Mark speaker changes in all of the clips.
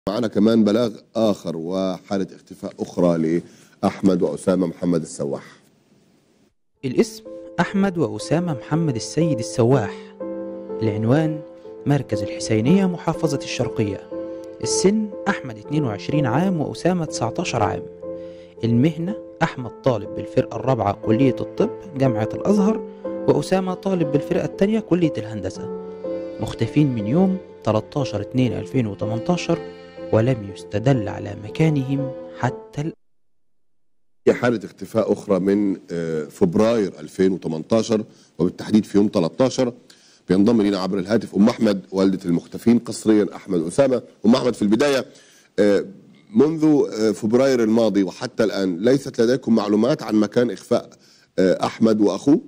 Speaker 1: معنا كمان بلاغ آخر وحالة اختفاء أخرى لأحمد وأسامة محمد السواح
Speaker 2: الاسم أحمد وأسامة محمد السيد السواح العنوان مركز الحسينية محافظة الشرقية السن أحمد 22 عام وأسامة 19 عام المهنة أحمد طالب بالفرقة الرابعة كلية الطب جامعة الأزهر وأسامة طالب بالفرقة الثانية كلية الهندسة مختفين من يوم 13 2 2018 ولم يستدل على مكانهم حتى الآن
Speaker 1: هي حالة اختفاء أخرى من آه، فبراير 2018 وبالتحديد في يوم 13 بينضم لنا عبر الهاتف أم أحمد والدة المختفين قسريا أحمد أسامة أم أحمد في البداية آه، منذ آه، فبراير الماضي وحتى الآن ليست لديكم معلومات عن مكان إخفاء آه، أحمد وأخوه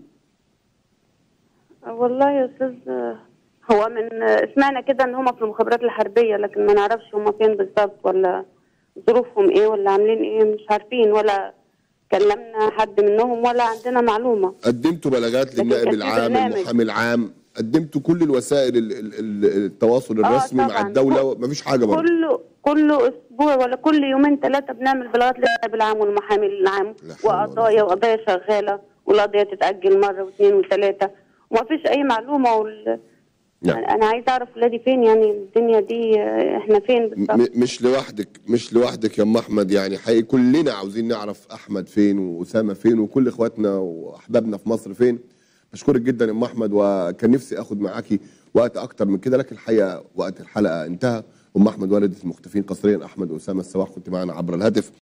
Speaker 3: والله يا استاذ هو من سمعنا كده ان هم في المخابرات الحربيه لكن ما نعرفش هم فين بالظبط ولا ظروفهم ايه ولا عاملين ايه مش عارفين ولا كلمنا حد منهم ولا عندنا معلومه
Speaker 1: قدمتوا بلغات
Speaker 3: لكن
Speaker 1: للنائب
Speaker 3: كان في
Speaker 1: العام
Speaker 3: برنامج.
Speaker 1: المحامي العام قدمتوا كل الوسائل ال- ال- ال- التواصل الرسمي مع
Speaker 3: طبعاً.
Speaker 1: الدولة مفيش حاجة برضه
Speaker 3: كل كل اسبوع ولا كل يومين ثلاثه بنعمل بلاغات للنائب العام والمحامي العام
Speaker 1: لا حول ولا
Speaker 3: وقضايا وقضايا شغاله والقضيه تتاجل مره واثنين وثلاثه وما فيش اي معلومه وال...
Speaker 1: نعم.
Speaker 3: انا عايزه اعرف ولادي فين يعني الدنيا دي آه، احنا فين بالظبط
Speaker 1: م- مش لوحدك مش لوحدك يا ام احمد يعني حقيقي كلنا عاوزين نعرف احمد فين واسامه فين وكل اخواتنا واحبابنا في مصر فين بشكرك جدا يا ام احمد وكان نفسي اخد معاكي وقت اكتر من كده لكن الحقيقه وقت الحلقه انتهى ام احمد والده المختفين قسريا احمد واسامه السواح كنت معنا عبر الهاتف